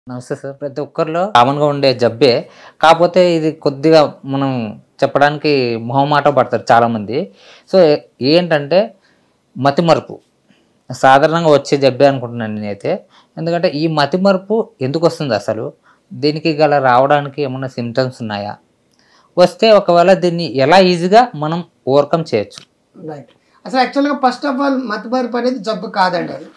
నమస్తే సార్ ప్రతి ఒక్కరిలో కామన్గా ఉండే జబ్బే కాకపోతే ఇది కొద్దిగా మనం చెప్పడానికి మొహమాట పడతారు చాలామంది సో ఏ- ఏంటంటే మతిమరుపు సాధారణంగా వచ్చే జబ్బే అనుకుంటున్నాను నేనైతే ఎందుకంటే ఈ మతిమరుపు ఎందుకు వస్తుంది అసలు దీనికి గల రావడానికి ఏమైనా సిమ్టమ్స్ ఉన్నాయా వస్తే ఒకవేళ దీన్ని ఎలా ఈజీగా మనం ఓవర్కమ్ చేయొచ్చు రైట్ అసలు యాక్చువల్గా ఫస్ట్ ఆఫ్ ఆల్ మతిమరుపు అనేది జబ్బు కాదండి అది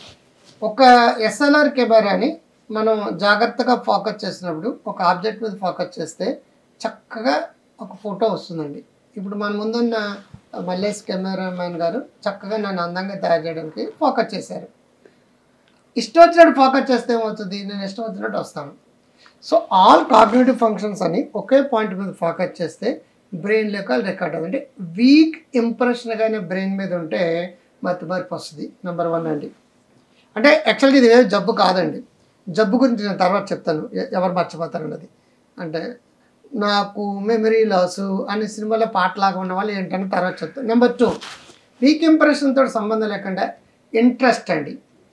ఒక ఎస్ఎల్ఆర్ కెమెరాని మనం జాగ్రత్తగా ఫోకస్ చేసినప్పుడు ఒక ఆబ్జెక్ట్ మీద ఫోకస్ చేస్తే చక్కగా ఒక ఫోటో వస్తుందండి ఇప్పుడు మన ముందున్న మల్లేష్ కెమెరామ్యాన్ గారు చక్కగా నన్ను అందంగా తయారు చేయడానికి ఫోకస్ చేశారు ఇష్టం వచ్చినట్టు ఫోకస్ చేస్తే ఏమవుతుంది నేను ఇష్టం వచ్చినట్టు వస్తాను సో ఆల్ కాగ్నేటివ్ ఫంక్షన్స్ అని ఒకే పాయింట్ మీద ఫోకస్ చేస్తే బ్రెయిన్ లెక్క రికార్డ్ అవుతుంది అంటే వీక్ ఇంప్రెషన్ కానీ బ్రెయిన్ మీద ఉంటే మతిమరుపు వస్తుంది నెంబర్ వన్ అండి అంటే యాక్చువల్గా ఇది ఏం జబ్బు కాదండి జబ్బు గురించి నేను తర్వాత చెప్తాను ఎ- ఎవరు మర్చిపోతారన్నది అంటే నాకు మెమరీ లాసు అనే సినిమాలో పాటలాగా ఉన్న వాళ్ళు ఏంటని తర్వాత చెప్తాను నెంబర్ టూ వీక్ ఇంప్రెషన్తో సంబంధం లేకుండా ఇంట్రెస్ట్ అండి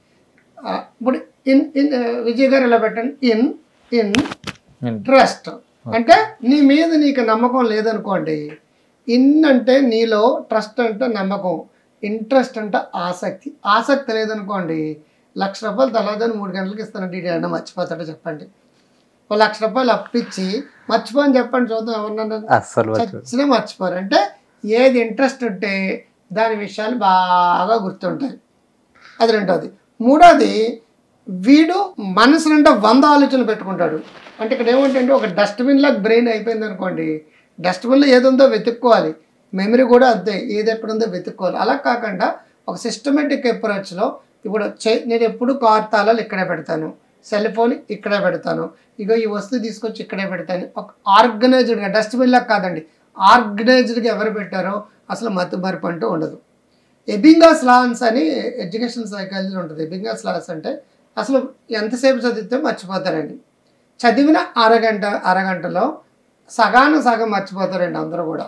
ఆ, ఇప్పుడు ఇన్ ఇన్ విజయ్ గారు ఇలా పెట్టండి ఇన్ ఇన్ ట్రస్ట్ అంటే నీ మీద నీకు నమ్మకం లేదనుకోండి ఇన్ అంటే నీలో ట్రస్ట్ అంటే నమ్మకం ఇంట్రెస్ట్ అంటే ఆసక్తి ఆసక్తి లేదనుకోండి లక్ష రూపాయలు తలాదని మూడు గంటలకు ఇస్తానంటే ఇటు ఏమన్నా మర్చిపోతాడో చెప్పండి ఒక లక్ష రూపాయలు అప్పిచ్చి మర్చిపోని చెప్పండి చూద్దాం ఎవరన్నా అస్సలు చచ్చినా మర్చిపోరు అంటే ఏది ఇంట్రెస్ట్ ఉంటే దాని విషయాలు బాగా గుర్తుంటాయి అది రెండోది మూడోది వీడు మనసు నిండా వంద ఆలోచనలు పెట్టుకుంటాడు అంటే ఇక్కడ ఏమంటే ఒక డస్ట్బిన్ లాగా బ్రెయిన్ అయిపోయింది అనుకోండి డస్ట్బిన్లో ఏదుందో వెతుక్కోవాలి మెమరీ కూడా అంతే ఏది ఎక్కడుందో వెతుక్కోవాలి అలా కాకుండా ఒక సిస్టమేటిక్ అప్రోచ్లో ఇప్పుడు చే- నేను ఎప్పుడు కార్ తాళాలు ఇక్కడే పెడతాను సెల్ ఫోన్ ఇక్కడే పెడతాను ఇగో ఈ వస్తువు తీసుకొచ్చి ఇక్కడే పెడతాను ఒక ఆర్గనైజ్డ్గా డస్ట్బిన్ లాగా కాదండి ఆర్గనైజ్డ్గా ఎవరు పెట్టారో అసలు మత్తు మరుపు అంటూ ఉండదు ఎబింగాస్ లాన్స్ అని ఎడ్యుకేషన్ సైకాలజీ ఉంటుంది ఎబింగాస్ లాన్స్ అంటే అసలు ఎంతసేపు చదివితే మర్చిపోతారండి చదివిన అరగంట అరగంటలో సగాను సగం మర్చిపోతారండి అందరూ కూడా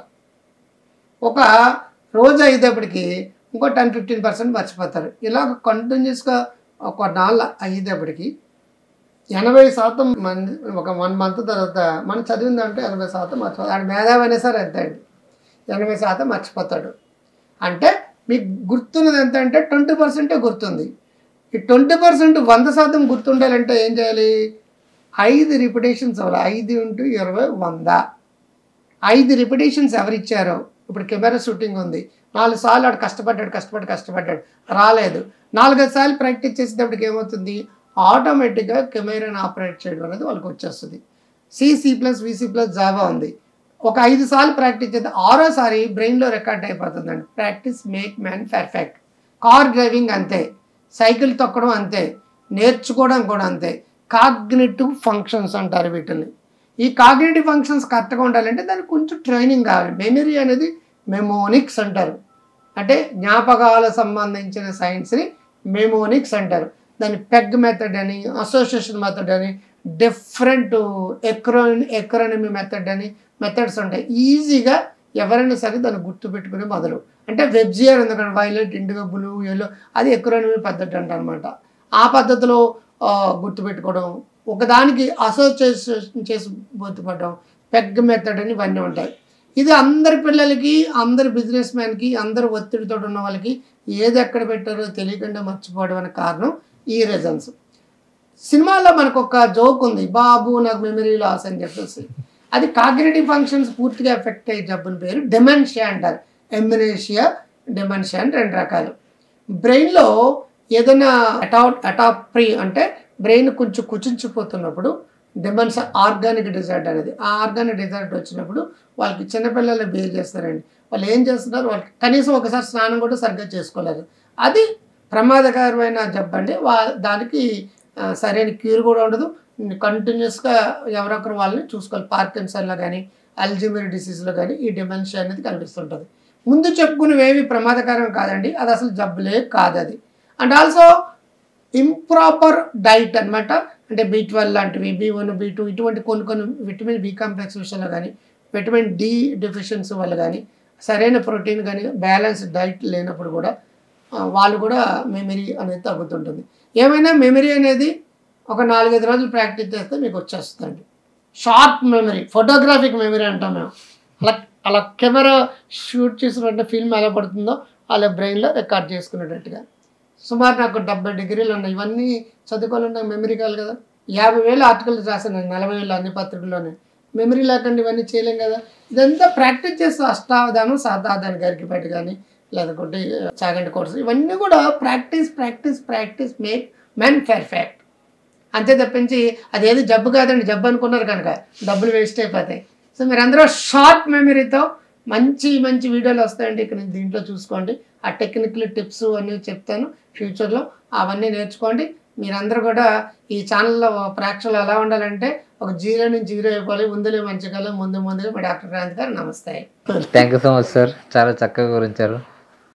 ఒక రోజు అయ్యేటప్పటికి ఇంకో టెన్ ఫిఫ్టీన్ పర్సెంట్ మర్చిపోతారు ఇలా కంటిన్యూస్గా ఒక నాళ్ళు అయ్యేటప్పటికి ఎనభై శాతం మంది ఒక వన్ మంత్ తర్వాత మనం చదివిందంటే ఎనభై శాతం మర్చిపోతాడు ఆడు మేధావి అయినా సరే ఎంత అండి ఎనభై శాతం మర్చిపోతాడు అంటే మీకు గుర్తున్నది ఎంత అంటే ట్వంటీ పర్సెంటే గుర్తుంది ఈ ట్వంటీ పర్సెంట్ వంద శాతం గుర్తుండాలంటే ఏం చేయాలి ఐదు రిపిటేషన్స్ అవ్వాలి ఐదు ఇంటూ ఇరవై వంద ఐదు రిపిటేషన్స్ ఎవరు ఇచ్చారో ఇప్పుడు కెమెరా షూటింగ్ ఉంది నాలుగు సార్లు ఆడు కష్టపడ్డాడు కష్టపడి కష్టపడ్డాడు రాలేదు నాలుగైదు సార్లు ప్రాక్టీస్ చేసేటప్పటికి ఏమవుతుంది ఆటోమేటిక్గా కెమెరాని ఆపరేట్ చేయడం అనేది వాళ్ళకి వచ్చేస్తుంది C C plus V C plus Java ఉంది ఒక ఐదు సార్లు ప్రాక్టీస్ చేస్తే ఆరోసారి బ్రెయిన్లో రికార్డ్ అయిపోతుందండి practice make man perfect car driving అంతే సైకిల్ తొక్కడం అంతే నేర్చుకోవడం కూడా అంతే కాగ్నేటివ్ ఫంక్షన్స్ అంటారు వీటిని ఈ కాగ్నేటివ్ ఫంక్షన్స్ కరెక్ట్గా ఉండాలంటే దానికి కొంచెం ట్రైనింగ్ కావాలి మెమరీ అనేది మెమోనిక్స్ అంటారు అంటే జ్ఞాపకాలకు సంబంధించిన సైన్స్ని మెమోనిక్స్ అంటారు దాన్ని పెగ్ మెథడ్ అని అసోసియేషన్ మెథడ్ అని డిఫరెంట్ ఎక్రో ఎక్రోనమీ మెథడ్ అని మెథడ్స్ ఉంటాయి ఈజీగా ఎవరైనా సరే దాన్ని గుర్తుపెట్టుకునే మొదలు అంటే వెబ్జియర్ ఎందుకంటే వైలెట్ ఇండిగో బ్లూ ఎల్లో అది ఎక్రోనమీ పద్ధతి అంట అనమాట ఆ పద్ధతిలో ఆ, గుర్తుపెట్టుకోవడం ఒకదానికి అసోసియేషన్ చేసి గుర్తుపడడం పెగ్ మెథడ్ అని ఇవన్నీ ఉంటాయి ఇది అందరి పిల్లలకి అందరి బిజినెస్ మ్యాన్కి అందరు ఒత్తిడితో ఉన్న వాళ్ళకి ఏది ఎక్కడ పెట్టారో తెలియకుండా మర్చిపోవడం అనే కారణం ఈ రీజన్స్ సినిమాలో మనకు ఒక జోక్ ఉంది బాబు నాకు మెమరీ లాస్ అని చెప్పేసి అది కాగ్నేటివ్ ఫంక్షన్స్ పూర్తిగా ఎఫెక్ట్ అయ్యే జబ్బుని పేరు డెమెన్షియా అంటారు ఎమ్యునేషియా డెమెన్షియా అని రెండు రకాలు బ్రెయిన్లో ఏదైనా అటా అటాప్రీ అంటే బ్రెయిన్ కొంచెం కుచించిపోతున్నప్పుడు డెమెన్స్ ఆర్గానిక్ డిజార్డ్ అనేది ఆ ఆర్గానిక్ డిజార్డ్ వచ్చినప్పుడు వాళ్ళకి చిన్నపిల్లలు బిహేవ్ చేస్తారండి వాళ్ళు ఏం చేస్తున్నారు వాళ్ళకి కనీసం ఒకసారి స్నానం కూడా సరిగ్గా చేసుకోలేరు అది ప్రమాదకరమైన జబ్బు అండి వా దానికి ఆ, సరైన క్యూర్ కూడా ఉండదు కంటిన్యూస్గా ఎవరొకరు వాళ్ళని చూసుకోవాలి పార్కిన్సన్లో కానీ అల్జిమర్ డిసీజ్లో కానీ ఈ డిమెన్షియా అనేది కనిపిస్తుంటుంది ముందు చెప్పుకునేవి ఏవి ప్రమాదకరం కాదండి అది అసలు జబ్బులే కాదు అది అండ్ ఆల్సో ఇంప్రాపర్ డైట్ అన్నమాట అంటే బి ట్వెల్వ్ లాంటివి బి వన్ బి టూ ఇటువంటి కొన్ని కొన్ని విటమిన్ బి కాంప్లెక్స్ విషయంలో కానీ విటమిన్ డి డెఫిషియన్సీ వల్ల కానీ సరైన ప్రోటీన్ కానీ బ్యాలెన్స్ డైట్ లేనప్పుడు కూడా ఆ, వాళ్ళు కూడా మెమరీ అనేది తగ్గుతుంటుంది ఏమైనా మెమరీ అనేది ఒక నాలుగైదు రోజులు ప్రాక్టీస్ చేస్తే మీకు వచ్చేస్తుంది షార్ట్ మెమరీ ఫోటోగ్రాఫిక్ మెమరీ అంటాం మేము అలా అలా కెమెరా షూట్ చేసినట్టు ఫిల్మ్ ఎలా పడుతుందో వాళ్ళ బ్రెయిన్లో రికార్డ్ చేసుకునేటట్టుగా సుమారు నాకు డెబ్బై డిగ్రీలు ఉన్నాయి ఇవన్నీ చదువుకోవాలంటే మెమరీ కావాలి కదా యాభై వేలు ఆర్టికల్స్ రాశాను నేను నలభై వేలు అన్ని పత్రికల్లోనే మెమరీ లేకుండా ఇవన్నీ చేయలేం కదా ఇదంతా ప్రాక్టీస్ చేస్తే అష్టావధానం సాధాధాన గరికిపేట కానీ లేకపోతే చాగంటి కోర్సు ఇవన్నీ కూడా practice practice practice make men perfect అంతే తప్పించి అదేది జబ్బు కాదండి జబ్బు అనుకున్నారు కనుక డబ్బులు వేస్ట్ అయిపోతాయి సో మీరందరూ షార్ట్ మెమరీతో మంచి మంచి వీడియోలు వస్తాయండి ఇక్కడ దీంట్లో చూసుకోండి ఆ టెక్నికల్ టిప్స్ అన్నీ చెప్తాను ఫ్యూచర్లో అవన్నీ నేర్చుకోండి మీరందరూ కూడా ఈ ఛానల్లో ప్రేక్షకులు ఎలా ఉండాలంటే ఒక జీరో నుంచి జీరో అయిపోవాలి ముందులే మంచి కాలం ముందు ముందులే మా డాక్టర్ క్రాంతి గారు నమస్తే thank you so much sir చాలా చక్కగా వివరించారు